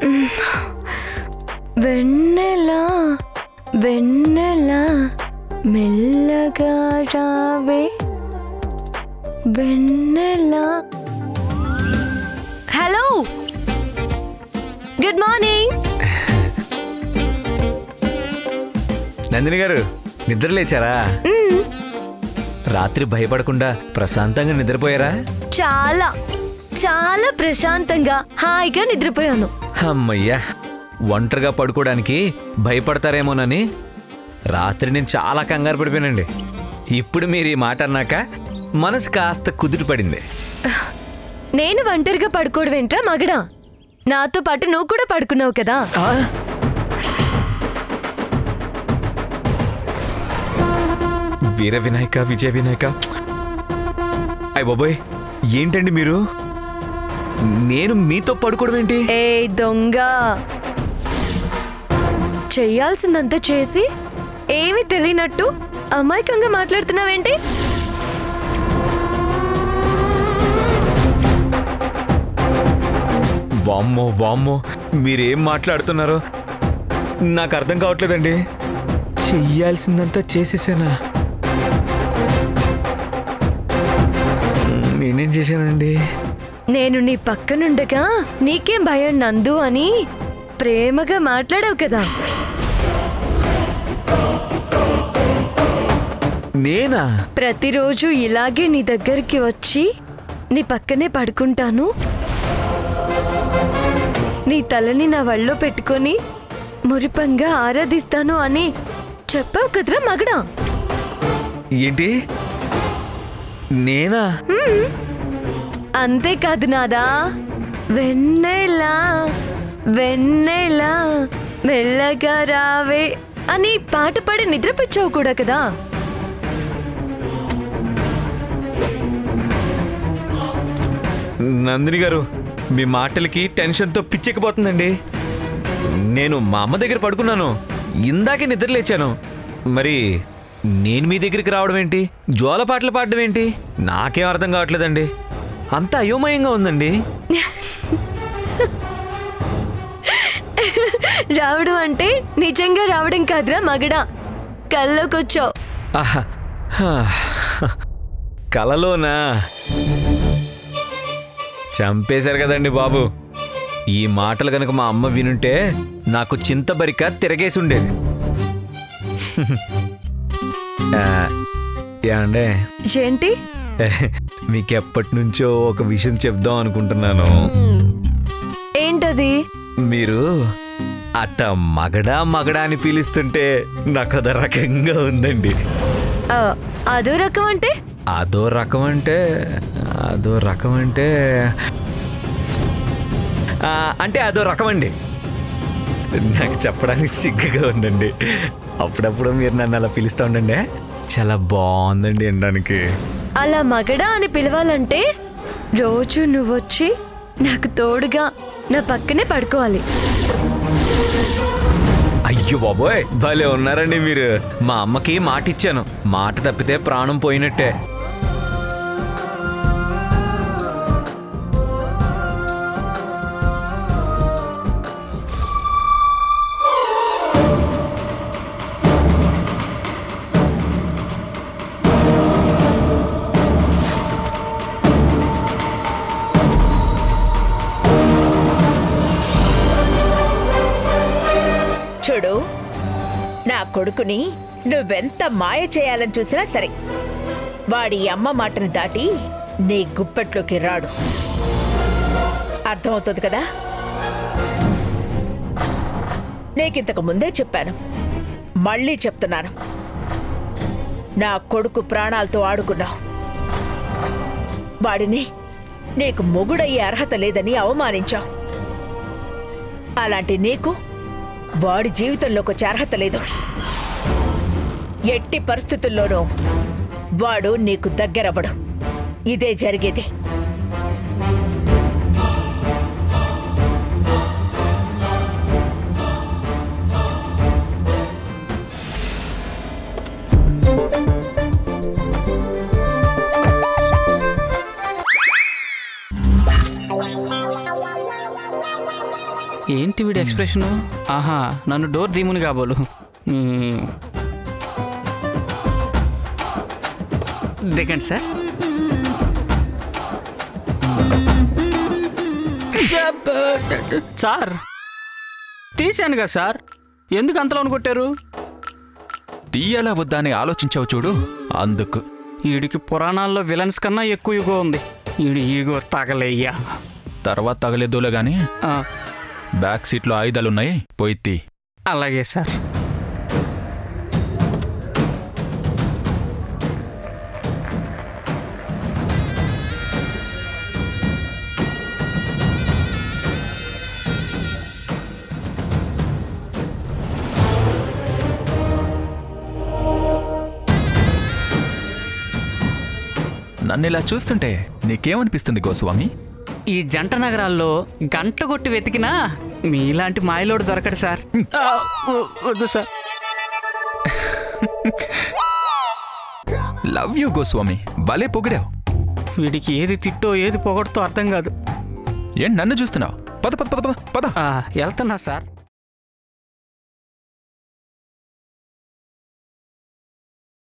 వెన్నెల వెన్నెల మెల్లగా రావే వెన్నెల hello good morning Nandini garu నిద్ర లేచారా రాత్రి భయపడకుండా ప్రశాంతంగా నిద్రపోయారా చాలా చాలా ప్రశాంతంగా హాయిగా నిద్రపోయాను అమ్మయ్యా ఒంటరిగా పడుకోవడానికి భయపడతారేమోనని రాత్రి నేను చాలా కంగారు పడిపోయానండి ఇప్పుడు మీరు ఈ మాట అన్నాక మనసు కాస్త కుదురు పడింది నేను ఒంటరిగా పడుకోవడం ఏంట్రా మగడా నాతో పాటు నువ్వు కూడా పడుకున్నావు కదా ఆ? వీర వినాయక విజయ వినాయక అయ్య బాబోయ్ ఏంటండి మీరు నేను మీతో పడుకోవడం ఏంటి ఏ దొంగ చెయ్యాల్సిందంతా చేసి ఏమీ తెలియనట్టు అమాయకంగా మాట్లాడుతున్నావేంటి వామ్మో వామ్మో మీరేం మాట్లాడుతున్నారో నాకు అర్థం కావట్లేదండి చెయ్యాల్సిందంతా చేసేసానా నేనేం చేశానండి నేను నీ పక్కనుండగా నీకేం భయం నందు అని ప్రేమగా మాట్లాడావు కదా నేనా ప్రతిరోజు ఇలాగే నీ దగ్గరికి వచ్చి నీ పక్కనే పడుకుంటాను నీ తలని నా వళ్ళో పెట్టుకొని మురిపంగా ఆరాధిస్తాను అని చెప్పావు కదరా మగడా ఏంటి నేనా అంతేకాదు నాదా వెన్నెలా వెన్నెలా మెల్లగా రావే అని పాట పాడి నిద్రపుచ్చావు కూడా కదా నందిని గారు మీ మాటలకి టెన్షన్తో పిచ్చెక్కిపోతుందండి నేను మా అమ్మ దగ్గర పడుకున్నాను ఇందాకే నిద్ర లేచాను మరి నేను మీ దగ్గరికి రావడం ఏంటి జోల పాటలు పాడడం ఏంటి నాకేం అర్థం కావట్లేదండి అంత అయోమయంగా ఉందండి రావడం అంటే నిజంగా రావడం కాదురా మగడా కల్లోకొచ్చావు ఆహా. హా. కలలోనా చంపేశారు కదండి బాబు ఈ మాటలు కనుక మా అమ్మ వినుంటే నాకు చింతబరిక తిరగేసి ఉండేది ఆ, ఏమండే ఏంటి మీకు ఎప్పటి నుంచో ఒక విషయం చెప్దాం అనుకుంటున్నాను ఏంటది మీరు అట్ట మగడా మగడా అని పిలుస్తుంటే నాకు అదో రకంగా ఉందండి ఆ, అదో రకం అంటే అదో రకం అంటే అదో రకం అంటే ఆ, అంటే అదో రకం అండి నాకు చెప్పడానికి సిగ్గుగా ఉందండి అప్పుడప్పుడు మీరు నన్ను అలా పిలుస్తూ ఉండండి చాలా బాగుందండి వినడానికి అలా మగడా అని పిలవాలంటే రోజు నువ్వొచ్చి నాకు తోడుగా నా పక్కనే పడుకోవాలి అయ్యో బాబోయ్ భలే ఉన్నారండి మీరు మా అమ్మకి మాట ఇచ్చాను మాట తప్పితే ప్రాణం పోయినట్టే చూడు నా కొడుకుని నువ్వెంత మాయ చేయాలని చూసినా సరే వాడి అమ్మ మాటను దాటి నీ గుప్పెట్లోకి రాడు అర్థమవుతుంది కదా నీకింతకు ముందే చెప్పాను మళ్ళీ చెప్తున్నాను నా కొడుకు ప్రాణాలతో ఆడుకున్నావు వాడిని నీకు మొగుడయ్యే అర్హత లేదని అవమానించావు అలాంటి నీకు వాడి జీవితంలోకి వచ్చే అర్హత లేదు ఎట్టి పరిస్థితుల్లోనూ వాడు నీకు దగ్గరవ్వడు ఇదే జరిగేది ఏంటి వీడి ఎక్స్ప్రెషను ఆహా నన్ను డోర్ దీముని కాబోలు మ్మ్. దిగండి సార్ సార్ తీశాను కదా సార్ ఎందుకు అంతలో కొట్టారు తీయాలా వద్దా అని ఆలోచించావు చూడు అందుకు వీడికి పురాణాల్లో విలన్స్ కన్నా ఎక్కువ ఈగో ఉంది వీడి ఈగో తగలేయ్యా తర్వాత తగలేదులే గాని ఆ, బ్యాక్ సీట్లో ఆయుధాలున్నాయి పోయి తీ అలాగే సార్ నన్ను ఇలా చూస్తుంటే నీకేమనిపిస్తుంది గోస్వామి ఈ జంట నగరాల్లో గంట కొట్టి వెతికినా మీలాంటి మాయలోడు దొరకడు సార్ ఆ, వ- వద్దు సార్ లవ్ యూ గోస్వామి భలే పొగిడావు వీడికి ఏది తిట్టో ఏది పొగడుతో అర్థం కాదు ఏం నన్ను చూస్తున్నావు పద పద పద పద పద ఆ, వెళ్తున్నా సార్